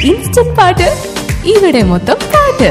instant പാട്ട് ഇവിടെ മൊത്തം പാട്ട്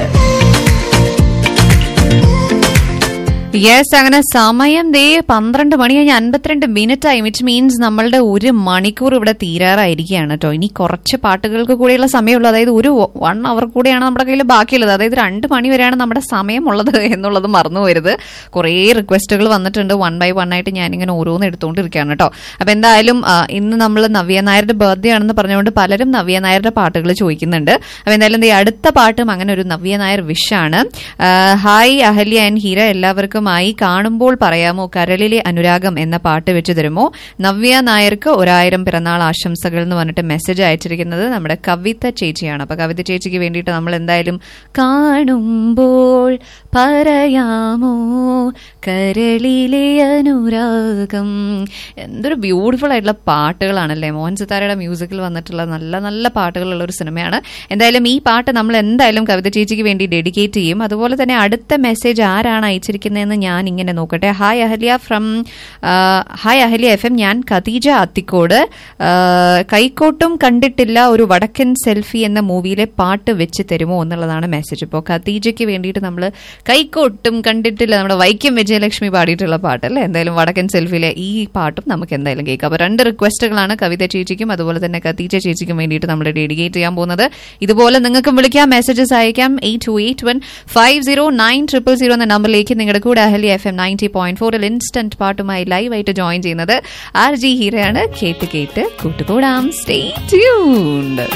യെസ് അങ്ങനെ സമയം ദേ പന്ത്രണ്ട് മണി കഴിഞ്ഞ് അൻപത്തിരണ്ട് മിനിറ്റ് ആയി വിച്ച് മീൻസ് നമ്മളുടെ ഒരു മണിക്കൂർ ഇവിടെ തീരാറായിരിക്കുകയാണ് കേട്ടോ ഇനി കുറച്ച് പാട്ടുകൾക്ക് കൂടിയുള്ള സമയമുള്ളൂ അതായത് ഒരു വൺ അവർ കൂടിയാണ് നമ്മുടെ കയ്യിൽ ബാക്കിയുള്ളത് അതായത് രണ്ട് മണി വരെയാണ് നമ്മുടെ സമയമുള്ളത് എന്നുള്ളത് മറന്നു പോരുത് കുറേ റിക്വസ്റ്റുകൾ വന്നിട്ടുണ്ട് വൺ ബൈ വൺ ആയിട്ട് ഞാനിങ്ങനെ ഓരോന്ന് എടുത്തുകൊണ്ടിരിക്കുകയാണ് കേട്ടോ അപ്പൊ എന്തായാലും ആ, ഇന്ന് നമ്മൾ നവ്യ നായരുടെ ബർത്ത്ഡേ ആണെന്ന് പറഞ്ഞുകൊണ്ട് പലരും നവ്യ നായരുടെ പാട്ടുകൾ ചോദിക്കുന്നുണ്ട് അപ്പൊ എന്തായാലും ദേ അടുത്ത പാട്ടും അങ്ങനെ ഒരു നവ്യ നായർ വിഷാണ് ഹായ് അഹല്യ ആൻഡ് ഹീര എല്ലാവർക്കുമായി കാണുമ്പോൾ പറയാമോ കരളിലെ അനുരാഗം എന്ന പാട്ട് വെച്ച് തരുമോ നവ്യ നായർക്ക് ഒരായിരം പിറന്നാൾ ആശംസകൾ എന്ന് പറഞ്ഞിട്ട് മെസ്സേജ് അയച്ചിരിക്കുന്നത് നമ്മുടെ കവിത ചേച്ചിയാണ് അപ്പൊ കവിത ചേച്ചിക്ക് വേണ്ടിയിട്ട് നമ്മൾ എന്തായാലും കാണുമ്പോൾ പറയാമോ കരളിലെ അനുരാഗം എന്തൊരു ബ്യൂട്ടിഫുൾ ആയിട്ടുള്ള പാട്ടുകളാണല്ലേ മോഹൻ സിത്താരയുടെ മ്യൂസിക്കിൽ വന്നിട്ടുള്ള നല്ല നല്ല പാട്ടുകളുള്ള ഒരു സിനിമയാണ് എന്തായാലും ഈ പാട്ട് നമ്മൾ എന്തായാലും കവിത ചേച്ചിക്ക് വേണ്ടി ഡെഡിക്കേറ്റ് ചെയ്യും അതുപോലെ തന്നെ അടുത്ത മെസ്സേജ് ആരാണ് അയച്ചിരിക്കുന്നതെന്ന് ഞാൻ ഇങ്ങനെ നോക്കട്ടെ hi Ahalya from hi Ahalya F M ഞാൻ ഖദീജ അത്തിക്കോട് ആ, കൈക്കോട്ടും കണ്ടിട്ടില്ല ഒരു വടക്കൻ സെൽഫി എന്ന മൂവിയിലെ പാട്ട് വെച്ച് തരുമോ എന്നുള്ളതാണ് മെസ്സേജ് ഇപ്പോൾ ഖദീജയ്ക്ക് വേണ്ടിയിട്ട് നമ്മൾ കൈക്കോട്ടും കണ്ടിട്ടില്ല നമ്മുടെ വൈക്കം വിജയലക്ഷ്മി പാടിയിട്ടുള്ള പാട്ട് അല്ലേ എന്തായാലും വടക്കൻ സെൽഫിയിലെ ഈ പാട്ടും നമുക്ക് എന്തായാലും കേൾക്കാം അപ്പോൾ രണ്ട് റിക്വസ്റ്റുകളാണ് കവിത ചേച്ചിക്കും അതുപോലെ തന്നെ ഖദീജ ചേച്ചിക്കും വേണ്ടിയിട്ട് നമ്മൾ ഡെഡിക്കേറ്റ് ചെയ്യാൻ പോകുന്നത് ഇതുപോലെ നിങ്ങൾക്കും വിളിക്കാം മെസ്സേജസ് അയക്കാം eight two eight one five zero nine triple zero എന്ന നമ്പറിലേക്ക് നിങ്ങളുടെ കൂടെ Ahalya F M ninety point ഫോറിൽ ഇൻസ്റ്റന്റ് പാട്ടുമായി ലൈവായിട്ട് ജോയിൻ ചെയ്യുന്നത് ആർ ജി ഹീരയാണ് കേട്ട് കേട്ട് കൂട്ടുകൂടാം സ്റ്റേ ട്യൂൺഡ്